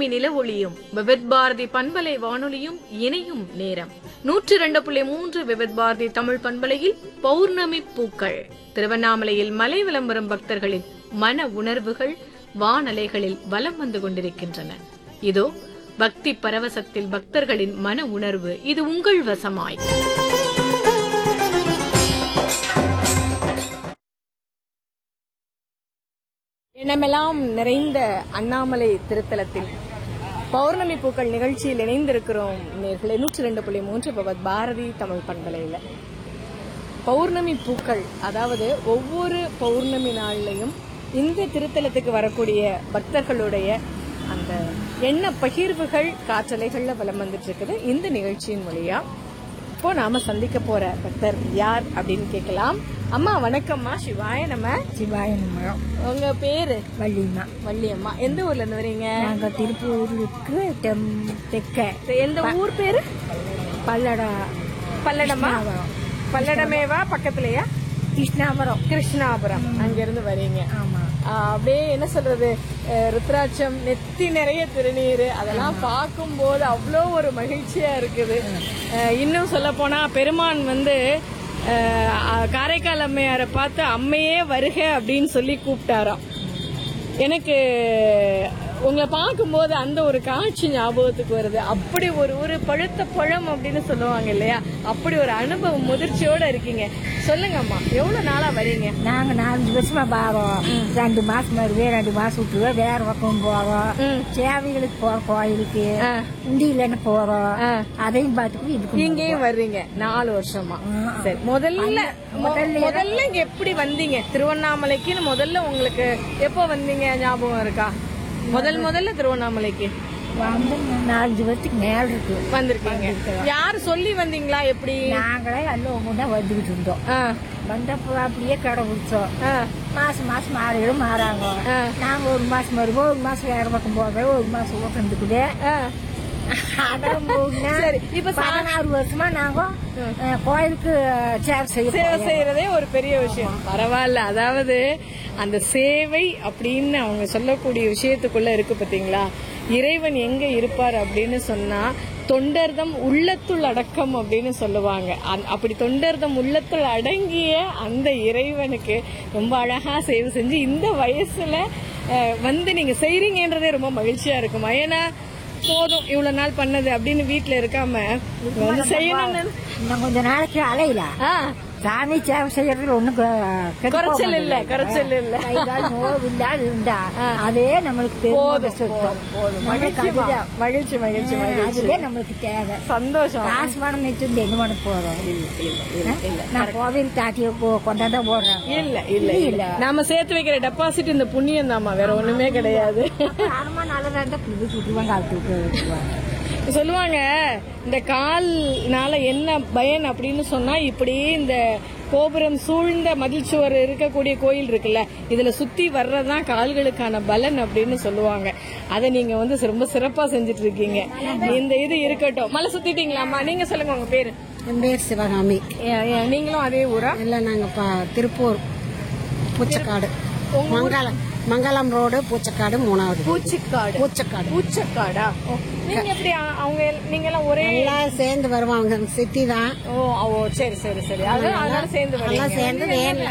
நில ஒளியும் விவித் பாரதி பண்பலை வானொலியும் இணையும் நேரம் நூற்றி இரண்டு புள்ளி மூன்று விவித் பாரதி தமிழ் பண்பலையில் பௌர்ணமி பூக்கள் திருவண்ணாமலையில் மலை விளம்பரம் பக்தர்களின் மன உணர்வுகள் வானலைகளில் வலம் வந்து கொண்டிருக்கின்றன இதோ பக்தி பரவசத்தில் பக்தர்களின் மன உணர்வு இது உங்கள் வசமாய் இனமெல்லாம் நிறைந்த அண்ணாமலை திருத்தலத்தில் பௌர்ணமி பூக்கள் நிகழ்ச்சியில் இணைந்திருக்கிறோம் நேர்களே நூற்றி ரெண்டு புள்ளி மூன்று பகவத் பாரதி தமிழ் பண்பலையில் பௌர்ணமி பூக்கள் அதாவது ஒவ்வொரு பௌர்ணமி நாள்லையும் இந்த திருத்தலத்துக்கு வரக்கூடிய பக்தர்களுடைய அந்த எண்ண பகிர்வுகள் காற்றலைகள்ல வலம் வந்துட்டு இருக்குது இந்த நிகழ்ச்சியின் மூலியா இப்போ நாம சந்திக்க போற பக்தர் யார் அப்படின்னு கேட்கலாம் அம்மா வணக்கம்மா சிவாய நம்ம சிவாய நமகம் உங்க பேரு வள்ளிமா வள்ளியம்மா எந்த ஊர்ல இருந்து வரீங்க நாங்க திருப்பூருக்கு தெம் தெக்க எந்த ஊர் பேரு பல்லடா பல்லடமா கிருஷ்ணாபுரம். பல்லடமேவா பக்கத்துலயா கிருஷ்ணாபுரம் கிருஷ்ணாபுரம் அங்க இருந்து வரீங்க ஆமா ஆ, அப்படியே என்ன சொல்றது அஹ், ருத்ராட்சம் நெத்தி நிறைய திருநீர் அதெல்லாம் பார்க்கும்போது அவ்வளோ ஒரு மகிழ்ச்சியா இருக்குது அஹ், இன்னும் சொல்ல போனா பெருமான் வந்து அஹ், அ- காரைக்கால் அம்மையாரை பார்த்து அம்மையே வருக அப்படின்னு சொல்லி கூப்பிட்டாராம் எனக்கு உங்களை பார்க்கும்போது அந்த ஒரு காட்சி ஞாபகத்துக்கு வருது அப்படி ஒரு ஒரு பழுத்த பழம் அப்படின்னு சொல்லுவாங்க இல்லையா அப்படி ஒரு அனுபவம் முதிர்ச்சியோட இருக்கீங்க சொல்லுங்கம்மா எவ்வளவு நாளா வரீங்க நாங்க நாலஞ்சு வருஷமா பாவோம் ரெண்டு மாசம் வருவேன் ரெண்டு மாசம் விட்டுருவோம் வேற பக்கம் போவோம் ம். சேவைகளுக்கு போறோம் கோயிலுக்கு ஆ. உண்டியில போறோம் ஆ. அதையும் பார்த்துட்டு இதுக்கு இங்கேயும் வர்றீங்க நாலு வருஷமா ஆ. சரி முதல்ல மொ- முதல்ல முதல்ல இங்க எப்படி வந்தீங்க திருவண்ணாமலைக்குன்னு முதல்ல உங்களுக்கு எப்போ வந்தீங்க ஞாபகம் இருக்கா முதல் முதல்ல திருவண்ணாமலைக்கு வந்து நாலஞ்சு வருஷத்துக்கு மேல இருக்கு வந்திருக்கீங்க யார் சொல்லி வந்தீங்களா எப்படி நாங்களே எல்லாம் ஒவ்வொன்றா வந்துகிட்டு இருந்தோம் ஆ, வந்தப்போ அப்படியே கடை பிடிச்சோம் ஆ, மாசம் மாசம் ஆளுகளும் மாறாங்க ஆ. நாங்க ஒரு மாசம் வருவோம் ஒரு மாசம் வேற பக்கம் போகிறோம் ஒரு மாசம் உட்காந்துக்குது ஆ. அதான் மூணுனா, சரி, இப்ப சா- பதினாறு வருஷமா நாங்க அஹ், கோயிலுக்கு சேவை செய்ய சேவை போறோம். செய்யறதே ஒரு பெரிய விஷயம் பரவாயில்ல அதாவது அந்த சேவை அப்படின்னு அவங்க சொல்லக்கூடிய விஷயத்துக்குள்ள இருக்கு பாத்தீங்களா இறைவன் எங்க இருப்பார் அப்படின்னு சொன்னா தொண்டர்தம் உள்ளத்துள் அடக்கம் அப்படின்னு சொல்லுவாங்க அந்த- அப்படி தொண்டர்தம் உள்ளத்துள் அடங்கிய அந்த இறைவனுக்கு ரொம்ப அழகா சேவை செஞ்சு இந்த வயசுல அஹ், வந்து நீங்க செய்றீங்கன்றதே ரொம்ப மகிழ்ச்சியா இருக்குமா ஏன்னா போதும் இவ்வளவு நாள் பண்ணது அப்படின்னு வீட்டுல இருக்காம இங்க வந்து செய்யணும்னு இன்னும் கொஞ்ச நாளைக்கு அலையில ஆ சாமி சேவை செய்யறதுல ஒண்ணும் குறைச்சல் இல்ல, குறைச்சல் இல்ல. இல்லாது இருந்தா அதே நம்மளுக்கு பெரும் போதும், சுத்தம். போதும். நம்மளுக்கு மகிழ்ச்சிமா. அதுதான். மகிழ்ச்சி மகிழ்ச்சி மகிழ்ச்சி அதுவே நம்மளுக்கு தேவை சந்தோஷம் காசு பணம் வச்சிருந்து என்ன பண்ண போறோம் நான் கோவில் தாட்டிய கொண்டாட போடுறேன் இல்ல இல்ல இல்ல. இல்ல நாம சேர்த்து வைக்கிற டெபாசிட் இந்த புண்ணியம் தாமா வேற ஒண்ணுமே கிடையாது அம்மா நல்லதா இருந்தா புது சுட்டுவாங்க அது விட்டு விட்டுருவாங்க சொல்லுவாங்க இந்த கால்னால என்ன பயன் அப்படின்னு சொன்னா இப்படியே இந்த கோபுரம் சூழ்ந்த மதில் சுவர் இருக்கக்கூடிய கோயில் இருக்குல்ல இதுல சுத்தி வர்றதுதான் கால்களுக்கான பலன் அப்படின்னு சொல்லுவாங்க அதை நீங்க வந்து ரொம்ப சிறப்பா செஞ்சுட்டு இருக்கீங்க இந்த இது இருக்கட்டும் மலை சுத்திட்டீங்களாம்மா நீங்க சொல்லுங்க உங்க பேரு என் பேர் சிவகாமி ஏ- ஏ, நீங்களும் அதே ஊரா இல்லை நாங்கள் திருப்பூர் பூச்சக்காடு மங்களம் மங்களம் ரோடு பூச்சக்காடு மூணாவது பூச்சிக்காடு பூச்சக்காடு பூச்சக்காடா ஓ, நீங்க எப்படி அ- அவங்க எல்- நீங்க எல்லாம் ஒரே எல்லாம் சேர்ந்து வருவாங்க சித்தி தான் ஓ ஓ சரி சரி சரி அது அதனால சேர்ந்து எல்லாம் வரீங்க சேர்ந்து வேன்ல